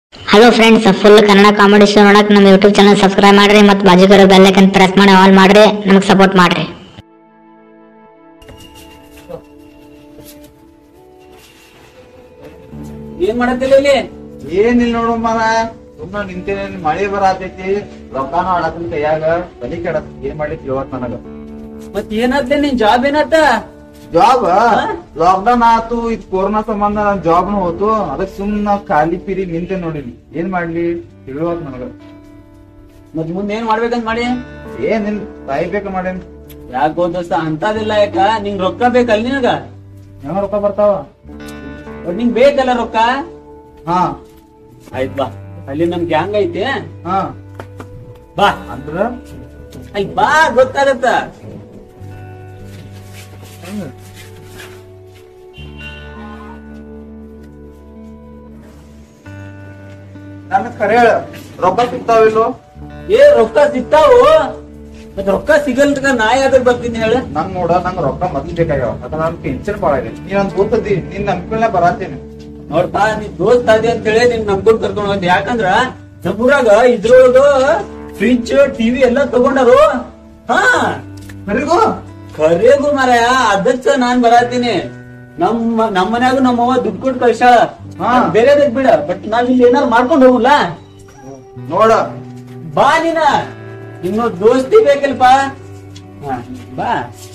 Hello friends full Kannada comedy show ನೋಡಕ್ ನಮ್ಮ YouTube channel subscribe ಮಾಡ್ರಿ ಮತ್ತು ಬಾಜುಗಿರೋ ಬೆಲ್ ಐಕನ್ ಪ್ರೆಸ್ ಮಾಡಿ ಆಲ್ ಮಾಡ್ರಿ ನಮಗೆ ಸಪೋರ್ಟ್ ಮಾಡ್ರಿ ಏನ್ ಮಾಡತ್ತಿಲ್ಲ ಇಲ್ಲಿ ಏನಿಲ್ಲ ನೋಡು ಮರ ಸುಮ್ಮನೆ ನಿಂತೇನೆ ಮಳೆ ಬರತೈತಿ ರೊಕ್ಕಾನು ಆಡತನ ಕೈಯಾಗ ತಲಿ ಕೆಡತ್ ಏನ್ ಮಾಡ್ಲಿಕ್ ಇವತ್ ನನಗ ಮತ್ ಏನಾದ್ಲೆ ನಿನ್ ಜಾಬ್ ಏನಾತ ಜಾಬ್ ಲಾಕ್ಡೌನ್ ಆತು ಇದ್ ಕೊರೋನಾ ಸಂಬಂಧ ನನ್ ಜಾಬ್ನು ಹೋತು ಅದಕ್ ಸುಮ್ನ ಖಾಲಿ ಪಿರಿ ನಿಂತೆ ನೋಡಿನಿ ಏನ್ ಮಾಡ್ಲಿ ತಿಳಿವತ್ ನನಗ ಮತ್ ಮುಂದ್ ಏನ್ ಮಾಡ್ಬೇಕಂತ ಮಾಡಿ ಏನ್ ನಿನ್ ಸಾಯ್ಬೇಕ ಮಾಡೇನ್ ಯಾಕೋ ದೋಸ್ತ ಅಂತದಿಲ್ಲ ಯಾಕ ನಿಂಗ್ ರೊಕ್ಕ ಬೇಕಲ್ಲ ನಿನಗ ಹೆಂಗ ರೊಕ್ಕ ಬರ್ತಾವ ಒಟ್ ನಿಂಗ್ ಬೇಕಲ್ಲ ರೊಕ್ಕ ಹಾ ಆಯ್ತ್ ಬಾ ಅಲ್ಲಿ ನಮ್ ಗ್ಯಾಂಗ್ ಐತಿ ಹಾ ಬಾ ಅಂದ್ರ ಆಯ್ತ್ ಬಾ ಗೊತ್ತಾಗತ್ತ ನನ್ನ ಖರೆ ಹೇಳ ರೊಕ್ಕ ಸಿಗ್ತಾವಿಲ್ಲೋ ಏ ರೊಕ್ಕ ಸಿಗ್ತಾವು ಮತ್ ರೊಕ್ಕ ಸಿಗಲ್ಕ ನಾ ಯಾವ್ದಾಗ ಬರ್ತೀನಿ ಹೇಳ ನಂಗ್ ನೋಡ ನಂಗ್ ರೊಕ್ಕ ಮೊದ್ಲು ಬೇಕಾಗ್ಯಾವ ಯಾಕಂದ್ರ ನನ್ ಟೆನ್ಷನ್ ಬಾಳ ಇದೆ ನೀ ನನ್ ಗೊತ್ತದಿ ನಿನ್ ನಂಬಿಕೆ ಬರತ್ತೇನೆ ನೋಡ್ಪಾ ನೀ ದೋಸ್ತ ಅದೇ ಅಂತೇಳಿ ನಿನ್ ನಂಬ್ಕೊಂಡ್ ಕರ್ಕೊಂಡ್ ಹೋದ್ ಯಾಕಂದ್ರ ನಮ್ಮೂರಾಗ ಇದ್ರೊಳಗ ಫ್ರಿಜ್ ಟಿವಿ ಎಲ್ಲಾ ತಗೊಂಡಾರು ಹಾ ಕರಿಗೋ ಖರೇಗು ಮಾರಾಯ ಅದಕ್ಕ ನಾನ್ ಬರಾತೀನಿ ನಮ್ಮ ನಮ್ಮ ಮನ್ಯಾಗ ನಮ್ಮ ಅವ್ವ ದುಡ್ಡು ಕೊಟ್ಟು ಕಳ್ಸಾಳ ಹಾ. ಬೇರೆದಕ್ ಬಿಡ ಬಟ್ ನಾವ್ ಇಲ್ಲಿ ಏನಾರು ಮಾಡ್ಕೊಂಡು ಹೋಗುಲ್ಲ ನೋಡ ಬಾ ನೀನ ಇನ್ನು ದೋಸ್ತಿ ಬೇಕಲ್ಪ ಹಾ, ಬಾ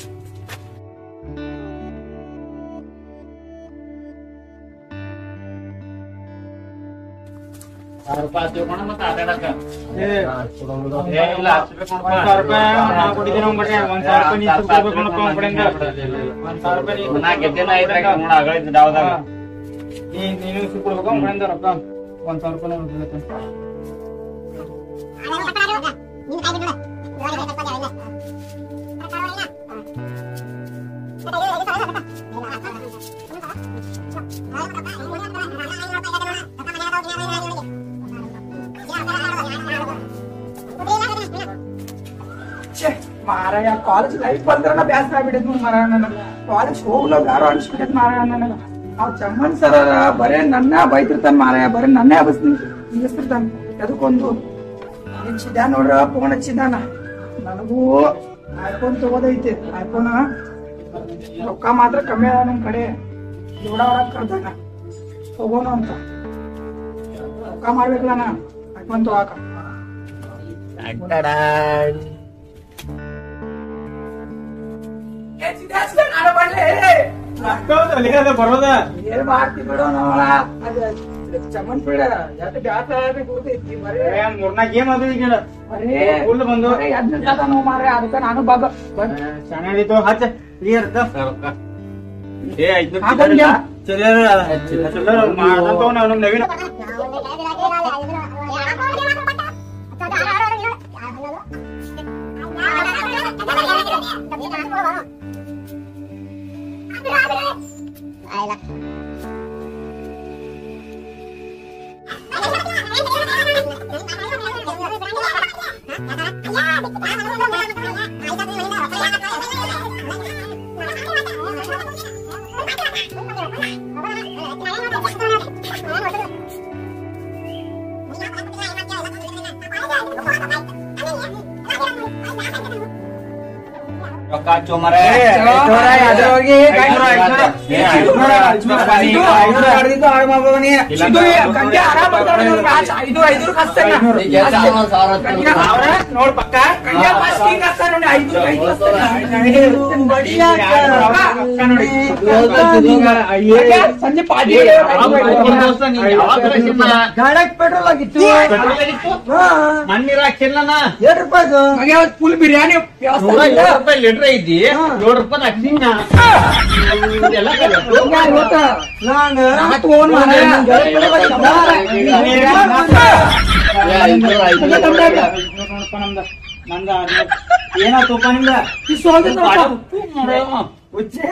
ಮಾರಾಯ ಕಾಲೇಜ್ ಲೈಫ್ ಬಂದ್ರ ಬ್ಯಾಸರ ಆಗ್ಬಿಟ್ಟೈತ್ ನೋಡ್ ಮಾರಾಯ ನನಗ ಕಾಲೇಜ್ ಹೋಗ್ಲ ಬ್ಯಾರ ಅನ್ಸ್ಬಿಟ್ಟೈತ್ ಮಾರಾಯ ನನಗ ಅವ್ ಚಮ್ಮನ್ ಸರ ಬರೇ ನನ್ನ ಬೈತಿರ್ತಾನ ಮಾರಾಯ ಬರೇ ನನ್ನೇ ಹಬಸ್ನಿ ನಿಲ್ಲಿಸ್ತಿರ್ತಾನ ಅದಕ್ಕೊಂದು ಹಚ್ಚಿದ್ದ ನೋಡ್ರ ಫೋನ್ ಹಚ್ಚಿದ್ದಾನ ನನಗೂ ಐಫೋನ್ ತಗೋದೈತಿ ಐಫೋನ್ ರೊಕ್ಕ ಮಾತ್ರ ಕಮ್ಮಿ ಅದ ನಮ್ ಕಡೆ ಜೋಡ ಹೊಡಕ್ ಕರ್ದಾನ ತಗೋಣ ಅಂತ ರೊಕ್ಕ ಮಾಡ್ಬೇಕಲ್ಲ ನಾ ಐಫೋನ್ ತಗೋಕ ಏನ್ ಮಾಡ್ತಿ ಬಿಡೋ ನೋಡ ಚಮನ್ ಬಿಡ ಯಾಕೆ ಬ್ಯಾಸ ಗೊತ್ತೈತಿ ಬರೇ ಮೂರ್ನಾಕ್ ಗೇಮ್ ಅದು ಈಗ ಬರೇ full ಬಂದು. ಬರೇ ಎದ್ದ್ ಜಾಗ ನೋವು ಮಾರ್ರೆ ಅದಕ್ಕ ನಾನು ಬಾಗ ಬಂದ್ ಚೆನ್ನಾಗಿತ್ತು ಹಚ್ಚ ಕ್ಲಿಯರ್ ಏ ಐದ್ನೂರ್ ಹಾಕೊಂಡ್ಯಾ? ಚಿಲ್ಲರೆ ಚಿಲ್ಲರೆ ಮಾಡ್ದಂತವ್ ನಾವು ನಮ್ ನವೀನ ರೊಕ್ಕ ಹಚ್ಚೋ ಮರ ಇದು ಗಂಟೆ ಆರಾಮ್ ಬರ್ತಾವ್ ನೋಡು ಮ್ಯಾಚ್. ಐದು ಐದು ಹಚ್ತಾನ. ನೋಡ್ ಪಕ್ಕ ಗಂಟೆ ಫಸ್ಟ್ ಕಿಂಗ್ ಹಚ್ತಾನ ನೋಡಿ, ಐದು ಐದು ಹಚ್ತಾನ. ಗಂಟೆ ಸಂಜೆ ಪಾರ್ಟಿ ಪೆಟ್ರೋಲ್ ಆಗಿತ್ತು ಮಣ್ಣಿರ ಹಾಕ್ಸಿಲ್ಲನ ಫುಲ್ ಬಿರಿಯಾನಿ ನೂರ ಏಳು ರೂಪಾಯಿ ಲೀಟರ್ ಐತಿ ಏಳು ರೂಪಾಯಿ ಹಾಕ್ಸಿನ ಎಲ್ಲ ನಂದ ಏನಾತಪ್ಪ ನಿಂದ ಹುಚ್ಚೆ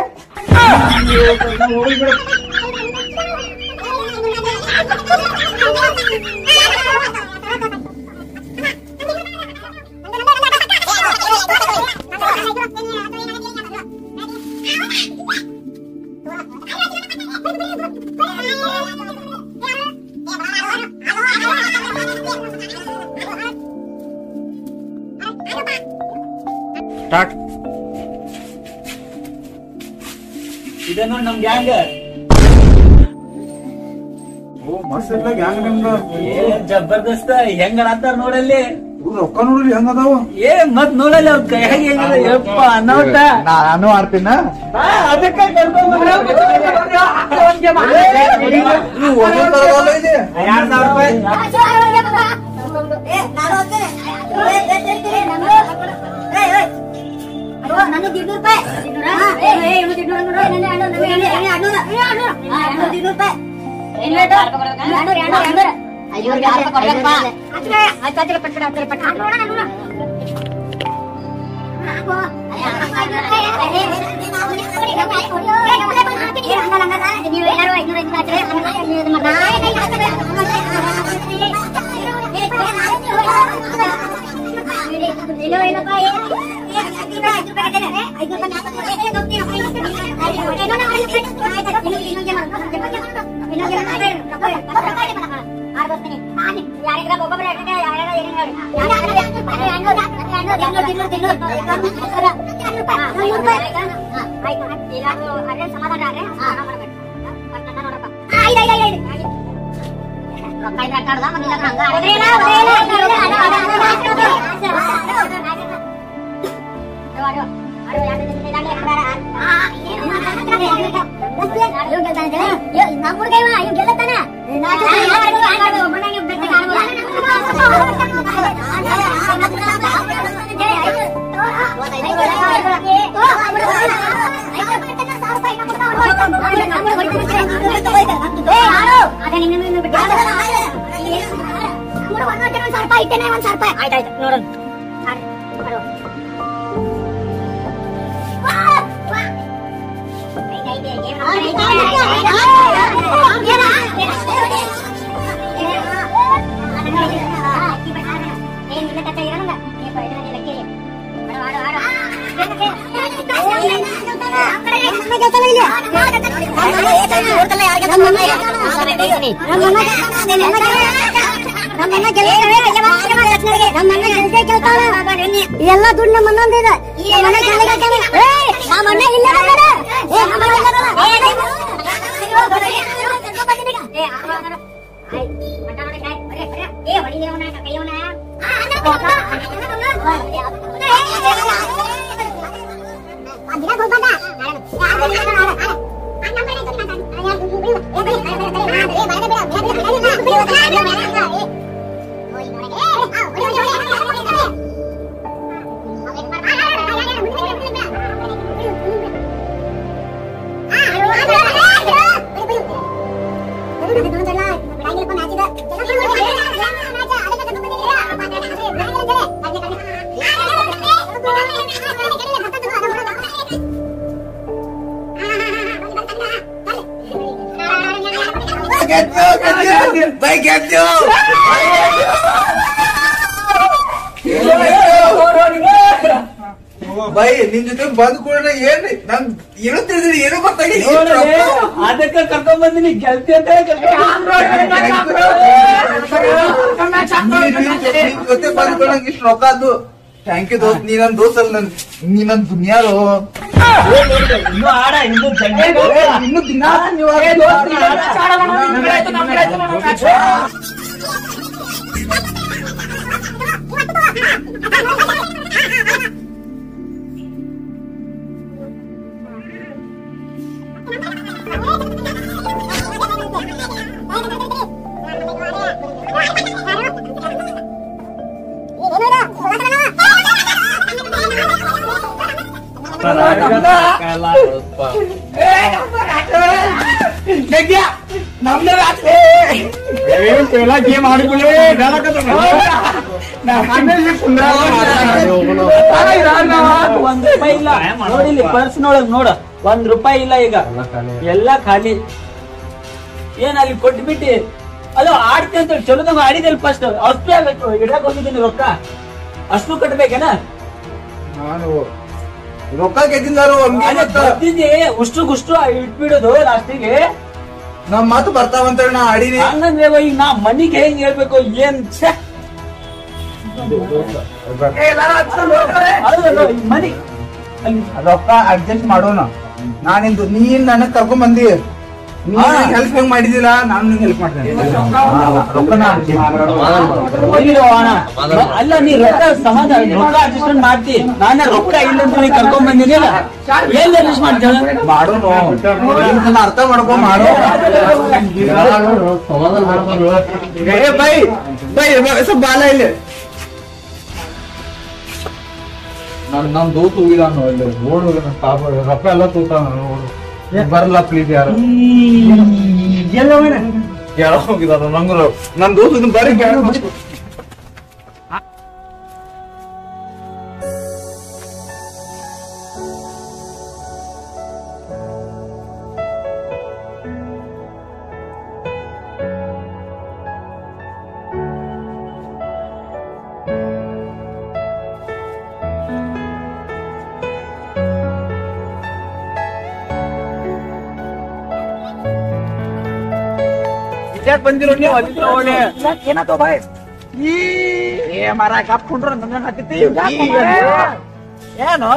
Thank you. ಸ್ಟಾರ್ಟ್ ಇದ ನೋಡ್ ನಮ್ ಗ್ಯಾಂಗ್ ಓ ಮಸ್ತ್ ಇಲ್ಲ ಗ್ಯಾಂಗ್ ನಿಮ್ದು ಏ ಜಬರ್ದಸ್ತ್ ಹೆಂಗ್ ಆಡ್ತಾರ ನೋಡಲ್ಲಿ ಇವ್ರ್ ರೊಕ್ಕ ನೋಡ್ರಿ ಹೆಂಗ್ ಅದಾವ ಏ ಮತ್ ನೋಡಲ್ಲಿ ಅವ್ರ ಕೈ ಹೆಂಗದ ಯಪ್ಪ ಅನ್ನೋಟ ನಾನು ಆಡ್ತೀನ ಅದಕ್ಕ ಕರ್ಕೊಂಡ್ ಬಂದ್ರು. ನೀವು ಒಂದೊಂದ್ ತರದಲ್ಲ ಇದೆ ಎರಡ್ ಸಾವಿರ ರೂಪಾಯಿ ನನಗೆ ಇನ್ನೂರು ರೂಪಾಯಿ ಇನ್ನೂರು ರೂಪಾಯಿ ಏನ್ ರೇಟು ಎರಡ್ನೂರು ಎರಡ್ನೂರು ಎರಡ್ನೂರು ಅಯ್ಯೋ ಆಯ್ತು ಆಯ್ತು ಪಟ್ಬಿಡ ಹತ್ತಿರ ಪಟ್ಬಿಡ ನೀವು ಎಲ್ಲರೂ ಐನೂರ ಸಮಾಧಾನ ಇಟ್ಟೇನೆ ಒಂದ್ ಸಾವಿರ ರೂಪಾಯಿ ಆಯ್ತಾಯ್ತು ನೋಡೋಣ ಎಲ್ಲ ದುಡ್ಡು ನಮ್ಮ ಅಣ್ಣಂದಿದ ನಮ್ಮ ಅಣ್ಣ ಇಲ್ಲ ಬಂದಾರ. ಏ, ನಮ್ಮ ಅಣ್ಣ ಇಲ್ಲ ಬಂದಾರ. ಏ, ಏ, ಆ, ಆ, ಆ, ಆಯ್, ಮಟ್ಟ ನೋಡಿ, ಆಯ್, ಬರ್ರಿ, ಬರ್ರಿ. ಏ, ಹೊಡಿದೇವನ, ಕೈಯವನ. ಬೈ ನಿನ್ ಜೊತೆ ಬಂದ್ ಕೂಡ ಏನ್ ನನ್ ಏನು ತಿಳಿದ್ರಿ ಏನು ಗೊತ್ತಾಗಿಲ್ಲ ನೋಡಲ್ಲಿ, ಅದಕ್ಕ ಕರ್ಕೊಂಡ್ ಬಂದಿನಿ ಗೆಲ್ತಿ ಅಂತ ಹೇಳಿ ಕರ್ಕೊಂಡ್ ನಿನ್ ಜೊತೆ ಬಂದ್ ಕೂಡ ನಂಗೆ ಇಷ್ಟು ರೊಕ್ಕ ಅದು ಥ್ಯಾಂಕ್ ಯು ದೋಸ್ತ್ ನೀ ನನ್ ದೋಸ್ತ್ ಅಲ್ಲ ನನ್ ನೀ ನನ್ ದುನಿಯಾರು ಇನ್ನು ಆಡ ಇನ್ನು ಜಂಡೆ ಇನ್ನು ದಿನ ನೀವು ಗೇಮ್ ಆಡಿಕೊಳ್ಳಿ ಒಂದ್ ರೂಪಾಯಿ ಇಲ್ಲ ನೋಡಿಲಿ ಪರ್ಸ್ನೊಳಗ್ ನೋಡ ಒಂದ್ ರೂಪಾಯಿ ಇಲ್ಲ ಈಗ ಎಲ್ಲ ಖಾಲಿ ಏನ್ ಅಲ್ಲಿ ಕೊಟ್ಬಿಟ್ಟಿ ಅದು ಆಡ್ತಿ ಅಂತ ಹೇಳಿ ಚಲೋದಂಗ ಆಡಿದಲ್ಲಿ ಫಸ್ಟ್ ಅಷ್ಟು ಆಗ್ಬೇಕು ಇಡಕ್ ಹೋಗಿದ್ದೀನಿ ರೊಕ್ಕ ಅಷ್ಟು ಕಟ್ಬೇಕೇನ ನಾನು ರೊಕ್ಕ ಗೆದ್ದಿಲ್ಲಾರು ಹಂಗೆ ಅದೇ ಮತ್ತ ಬರ್ತಿದ್ದಿ ಉಷ್ಟು ಗುಷ್ಟು ಇಟ್ಬಿಡೋದು ಲಾಸ್ಟಿಗೆ ನಮ್ ಮಾತು ಬರ್ತಾವಂತ ನಾ ಆಡಿನಿ ಹಂಗಂದ್ರೆ ಈಗ ನಾ ಮನಿಗೆ ಹೆಂಗ್ ಹೇಳ್ಬೇಕು ಏನ್ ಛೆ. ಏ, ಎಲ್ಲಾರು ಹಚ್ಕೊಂಡು ಹೋಗ್ತಾರೆ. ಅಲ್ಲಲ್ಲ, ಈ ಮನೆ ಅಲ್ಲಿ ರೊಕ್ಕ ಅಡ್ಜಸ್ಟ್ ಮಾಡೋಣ ನಾನಿಂದು ನೀನ್ ನನಗ್ ಕರ್ಕೊಂಡ್ ಬಂದಿ ನೀ ಹೆಲ್ಪ್ ಹೆಂಗ್ ಮಾಡಿದಿಲ್ಲ ನಾನು ನಿಂಗೆ ಹೆಲ್ಪ್ ಮಾಡ್ತೇನೆ ರೊಕ್ಕ ನಾ adjust ಮಾಡ್ತೀನಿ. ಹೋಗಿರೋ ಅಣ್ಣ. ಅಲ್ಲ ನೀ ರೊಕ್ಕ ಸಮಾಧಾನ ರೊಕ್ಕ ಅಡ್ಜಸ್ಟ್ಮೆಂಟ್ ಮಾಡ್ತಿ ನಾನೇ ರೊಕ್ಕ ಇಲ್ಲ ಅಂತ ನೀ ಕರ್ಕೊಂಡ್ ಬಂದಿನಿಲ್ಲ ಏನ್ ಅಡ್ಜಸ್ಟ್ ಮಾಡ್ತಾಳ ಮಾಡೋಣ ಇದನ್ನ ಅರ್ಥ ಮಾಡ್ಕೊ ಮಾಡೋ ಏ ಬೈ ಬೈ ಸ್ವಲ್ಪ ಬಾಲ ಇಲ್ಲಿ ನನ್ ನಮ್ ದೋಸ್ತ್ ಹೋಗಿದಾನ ಇಲ್ಲಿ ನೋಡು ನನ್ ಪಾಪ ರೊಕ್ಕ ಎಲ್ಲ ತೂತಾನ ನೋಡು ಬರಲ್ಲ ಪ್ಲೀಸ್ ಯಾರು ಯಾರೋ ಹೋಗಿದಾರ ನಂಗೂ ರೊ- ನನ್ ದೋಸ್ತ್ ಇದನ್ನ ಬರ್ರಿ ಕೇಳ ಯಾಕೆ ಬಂದಿರೋ ನೀವು ಅಲ್ಲಿ ನೋಡಿ ಏನಾಯ್ತು ಬಾಯ್ ಈ ಏ ಮರ ಕಪ್ಕೊಂಡ್ರು ನನ್ನ ಹತ್ತಿತಿ ಏನು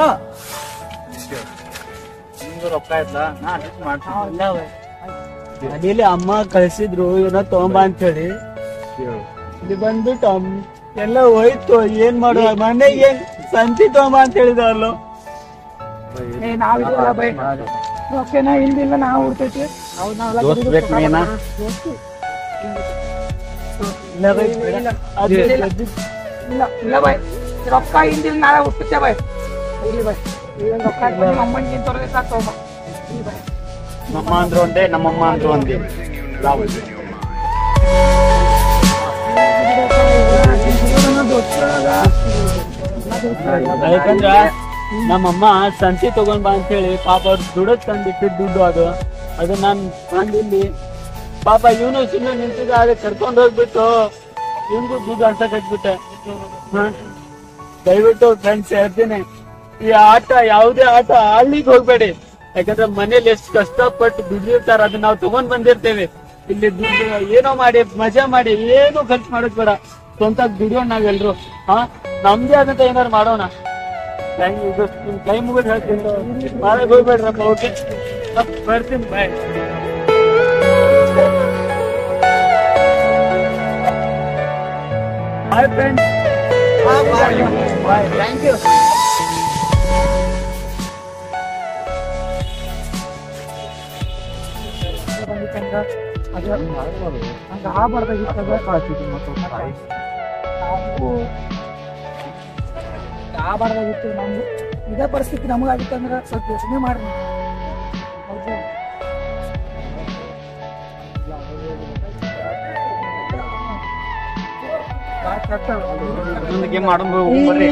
ನಿಮ್ದು ರೊಕ್ಕ ಆಯ್ತಾ ನಾ ಅಡ್ಜಸ್ಟ್ ಮಾಡ್ತೀನಿ ಅದಿಲ್ಲಿ ಅಮ್ಮ ಕಳ್ಸಿದ್ರು ಏನೋ ತಗೊಂಬ ಅಂತ ಹೇಳಿ ಇಲ್ಲಿ ಬಂದ್ಬಿಟ್ಟು ಅಮ್ ಎಲ್ಲ ಹೋಯ್ತು ಏನ್ ಮಾಡುವ ಮನೆಗೆ ಏನ್ ಸಂತಿ ತಗೊಂಬ ಅಂತ ಹೇಳಿದವಲ್ಲ ಏ ನಾವಿಲ್ಲ ಬೈ ಓಕೆನಾ ಹಿಂದಿಲ್ಲ ನಾವು ಹುಡ್ತೈತಿ ಹೌದ್ ನಾವೆಲ್ಲ ದೋಸ್ತ್ ದುಡ್ದು ಬೇಕು ಮೇನಾ? ದೋಸ್ತು. ಇಲ್ಲ ಬೈ, ಅದು- ಇಲ್ಲ ಇಲ್ಲ ಇಲ್ಲ ಬೈ ರೊಕ್ಕ ಹಿಂದಿಲ್ಲ ನಾಳೆ ಹುಟ್ಟುತ್ತೆ ಬೈ ಇಲ್ಲಿ ಬೈ ಈಗ ರೊಕ್ಕ ಹಾಕ್ಬಿಟ್ಟು ನಿಮ್ಮ ಅಮ್ಮನಿಗೆ ತೋರಿದ್ರೆ ಸಾಕು ತಗೊಂಬ. ಇಲ್ಲಿ ಬೈ. ನಮ್ಮ ಅಂದ್ರು ಒಂದೇ ನಮ್ಮಮ್ಮ ಅಂದ್ರು ಒಂದೇ ಯಾಕಂದ್ರ ನಮ್ಮಮ್ಮ ಸಂತಿ ತಗೊಂಡ್ ಬಾ ಅಂತ ಹೇಳಿ ಪಾಪ ಅವ್ರು ದುಡದ್ ತಂದಿಟ್ಟು ದುಡ್ಡು ಅದು ಅದು ನಾನ್ ಬಂದಿಲ್ಲಿ ಪಾಪ ಇವನು ಸುಮ್ಮನೆ ನಿಂತಿದ್ದ ಅದೇ ಕರ್ಕೊಂಡ್ ಹೋಗ್ಬಿಟ್ಟು ಇವ್ನಿಗೂ ದುಡ್ಡು ಅಂತ ಕಟ್ಬಿಟ್ಟೆ ಹ? ದಯವಿಟ್ಟು ಫ್ರೆಂಡ್ಸ್ ಹೇಳ್ತೀನಿ ಈ ಆಟ ಯಾವುದೇ ಆಟ ಆಡ್ಲಿಕ್ಕೆ ಹೋಗ್ಬೇಡಿ ಯಾಕಂದ್ರೆ ಮನೇಲಿ ಎಷ್ಟು ಕಷ್ಟಪಟ್ಟು ದುಡಿದಿರ್ತಾರ ಅದನ್ನ ನಾವು ತಗೊಂಡ್ ಬಂದಿರ್ತೇವೆ ಇಲ್ಲಿ ದುಡ್ಡು ಏನೋ ಮಾಡಿ ಮಜಾ ಮಾಡಿ ಏನು ಖರ್ಚು ಮಾಡೋದ್ ಬೇಡ ಸ್ವಂತ ದುಡಿಯೋಣ ನಾವೆಲ್ರು ಹಾ ನಮ್ದೇ ಆದಂತ ಏನಾರು ಮಾಡೋಣ ಥ್ಯಾಂಕ್ ಯು ನಿಮ್ ಕೈ ಮುಗಿದು ಹೇಳ್ತೀನಿ ಮಾಡಕ್ ಹೋಗ್ಬೇಡ್ರಪ್ಪ ಓಕೆ ಬರ್ತೀನಿ bye bye friends bye thank you ಬಂದಿತ್ತಂಗ ಅದು ಹಂಗ ಆಗ್ಬಾರ್ದಾಗಿತ್ತು ಅದು. ನಾವು ಆಗ್ಬಾರ್ದಾಗಿತ್ತು ನಮ್ದು ಇದೇ ಪರಿಸ್ಥಿತಿ ನಮಗಾಗಿತ್ತು ಅಂದ್ರೆ ಸ್ವಲ್ಪ ಯೋಚನೆ ಮಾಡ್ರಿ ಹೌದು. ಗೇಮ್ ಮಾಡೋದು ಬರ್ರಿ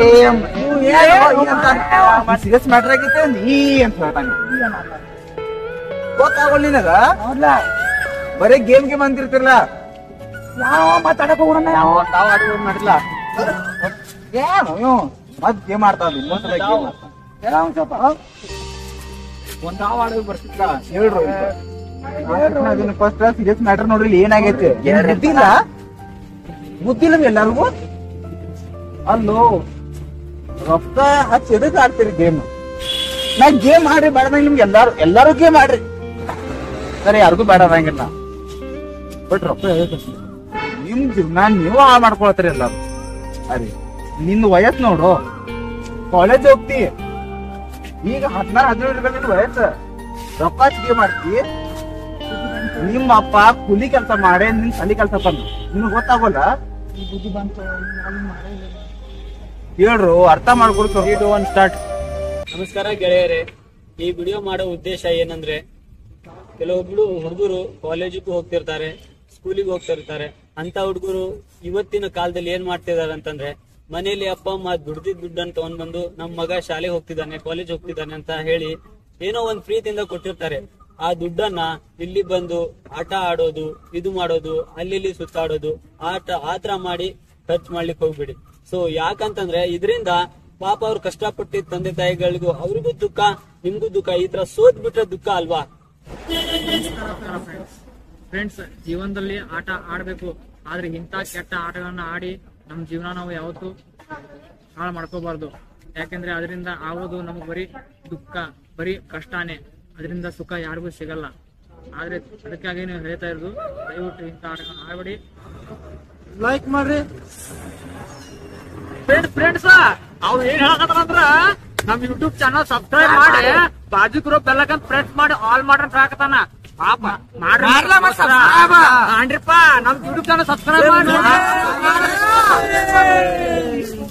ಸೀರಿಯಸ್ ಮ್ಯಾಟರ್ ಆಗಿತ್ತೆ ನೀ ಅಂತ ಹೇಳ್ತಾನೆ ಗೊತ್ತಾಗೋಲ್ ನಿನಗ ಹೌದ್ಲಾ? ಬರೀ ಗೇಮ್ ಗೇಮ್ ಅಂತಿರ್ತಿರ್ಲ ಯಾವ ಮಾತಾಡಕ್ ಹೋಗೋಣ ಯಾವ ತಾವ್ ಆಡುವ ಮಾಡಿಲ್ಲ ಏನು ಇವ್ನು? ಮತ್ ಗೇಮ್ ಆಡ್ತಾವ ಇನ್ನೊಂದ್ಸಲ ಗೇಮ್ ಯಾವ ಒಂದ್ ಸ್ವಲ್ಪ ಹೌದ್? ಒಂದ್ ತಾವ್ ಆಡೋದು ಬರ್ತಿತ್ತ ಹೇಳ್ರು ಫಸ್ಟ್ ಸೀರಿಯಸ್ ಮ್ಯಾಟರ್ ನೋಡ್ರಿ ಇಲ್ಲಿ ಏನಾಗೈತೆ ಬುದ್ಧಿ ಇಲ್ಲ ಬುದ್ಧಿ ಇಲ್ಲ ಎಲ್ಲರಿಗೂ ಅಲ್ಲೋ ರೊಕ್ಕ ಹಚ್ಚಿ ಎದಕ್ ಆಡ್ತೀರಿ ಗೇಮ್ ನಾ ಗೇಮ್ ಆಡ್ರಿ ಬೇಡ ನಿಮ್ಗೆ ಎಲ್ಲಾರು ಎಲ್ಲಾರು ಗೇಮ್ ಆಡ್ರಿ ಸರಿ ಯಾರಿಗೂ ಬೇಡ ಅನ್ನಂಗಿಲ್ಲ ಬಟ್ ರೊಕ್ಕ ಎದಕ್ ಹಚ್ತೀರಿ? ನಿಮ್ ಜೀವನ ನೀವು ಹಾಳು ಮಾಡ್ಕೊಳತ್ತೀರಿ ಎಲ್ಲಾರು ಅರಿ ನಿನ್ ವಯಸ್ಸು ನೋಡು ಕಾಲೇಜ್ ಹೋಗ್ತಿ ಈಗ ಹದಿನಾರು ಹದಿನೇಳು ಇರ್ಬೇಕು ವಯಸ್ಸು ರೊಕ್ಕ ಹಚ್ಚಿಗೆ ಮಾಡ್ತಿ ನಿಮ್ಮ ಅಪ್ಪ ಕೂಲಿ ಕೆಲಸ ಮಾಡೇ ನಿನ್ ಸಲಿ ಕೆಲಸ ಬಂದು ನಿಮ್ಗೆ ಗೊತ್ತಾಗೋಲ್ಲ ಈ ಬುದ್ಧಿ ಬಂತು ನಾನು ಮಾಡಿಲ್ಲ. ಹೇಳ್ರು ಅರ್ಥ ಮಾಡ್ಕೊಡ್ತು ಒನ್ ಸ್ಟಾರ್ಟ್ ನಮಸ್ಕಾರ ಗೆಳೆಯರೇ ಈ ವಿಡಿಯೋ ಮಾಡೋ ಉದ್ದೇಶ ಏನಂದ್ರೆ ಕೆಲವೊಬ್ರು ಹುಡುಗರು ಕಾಲೇಜಿಗೂ ಹೋಗ್ತಿರ್ತಾರೆ ಸ್ಕೂಲಿಗೆ ಹೋಗ್ತಿರ್ತಾರೆ ಅಂತ ಹುಡುಗರು ಇವತ್ತಿನ ಕಾಲದಲ್ಲಿ ಏನ್ ಮಾಡ್ತಿದಾರೆ ಅಂತಂದ್ರೆ ಮನೇಲಿ ಅಪ್ಪ ಅಮ್ಮ ದುಡ್ದಿದ್ ದುಡ್ಡನ್ನ ತಗೊಂಡ್ ಬಂದು ನಮ್ ಮಗ ಶಾಲೆಗೆ ಹೋಗ್ತಿದ್ದಾನೆ ಕಾಲೇಜ್ ಹೋಗ್ತಿದ್ದಾನೆ ಅಂತ ಹೇಳಿ ಏನೋ ಒಂದ್ ಪ್ರೀತಿಯಿಂದ ಕೊಟ್ಟಿರ್ತಾರೆ ಆ ದುಡ್ಡನ್ನ ಇಲ್ಲಿ ಬಂದು ಆಟ ಆಡೋದು ಇದು ಮಾಡೋದು ಅಲ್ಲಿ ಇಲ್ಲಿ ಸುತ್ತಾಡೋದು ಆಟ ಆತರ ಮಾಡಿ ಖರ್ಚು ಮಾಡ್ಲಿಕ್ಕೆ ಹೋಗ್ಬಿಡಿ ಸೊ ಯಾಕಂತಂದ್ರೆ ಇದರಿಂದ ಪಾಪ ಅವ್ರು ಕಷ್ಟಪಟ್ಟಿದ್ದ ತಂದೆ ತಾಯಿಗಳಿಗೂ ಅವ್ರಿಗೂ ದುಃಖ ನಿಮ್ಗೂ ದುಃಖ ಈ ತರ ಸೋತ್ ಬಿಟ್ರೆ ದುಃಖ ಅಲ್ವಾ ಫ್ರೆಂಡ್ಸ್ ಜೀವನದಲ್ಲಿ ಆಟ ಆಡಬೇಕು ಆದ್ರೆ ಇಂಥ ಕೆಟ್ಟ ಆಟಗಳನ್ನ ಆಡಿ ನಮ್ಮ ಜೀವನ ನಾವು ಯಾವತ್ತೂ ಹಾಳು ಮಾಡ್ಕೋಬಾರ್ದು ಯಾಕೆಂದ್ರೆ ಅದರಿಂದ ಆಗೋದು ನಮಗೆ ಬರೀ ದುಃಖ ಬರೀ ಕಷ್ಟನೇ ಅದರಿಂದ ಸುಖ ಯಾರಿಗೂ ಸಿಗಲ್ಲ ಆದ್ರೆ ಅದಕ್ಕಾಗಿ ನೀವು ಹೇಳ್ತಾ ಇರೋದು ದಯವಿಟ್ಟು ಇಂಥ ಆಟಗಳನ್ನ ಆಡಬೇಡಿ ಲೈಕ್ ಮಾಡ್ರಿ ಫ್ರೆಂಡ್ಸ್ ಫ್ರೆಂಡ್ಸ್ ಅವ್ರು ಏನ್ ಹೇಳಕತ್ತಾರಂದ್ರ ನಮ್ ಯೂಟ್ಯೂಬ್ ಚಾನಲ್ ಸಬ್ಸ್ಕ್ರೈಬ್ ಮಾಡಿ ಬಾಜು ಗ್ರೂಪ್ ಬೆಲ್ಲಕಂತ ಪ್ರೆಸ್ ಮಾಡಿ ಆಲ್ ಮಾಡ್ರಿ ಅಂತ ಹಾಕತಾನ ಪಾಪ ಮಾಡ್ರಿ ಮಾಡ್ರಿಪ್ಪ ನಮ್ ಯೂಟ್ಯೂಬ್ ಚಾನಲ್ ಸಬ್ಸ್ಕ್ರೈಬ್ ಮಾಡಿ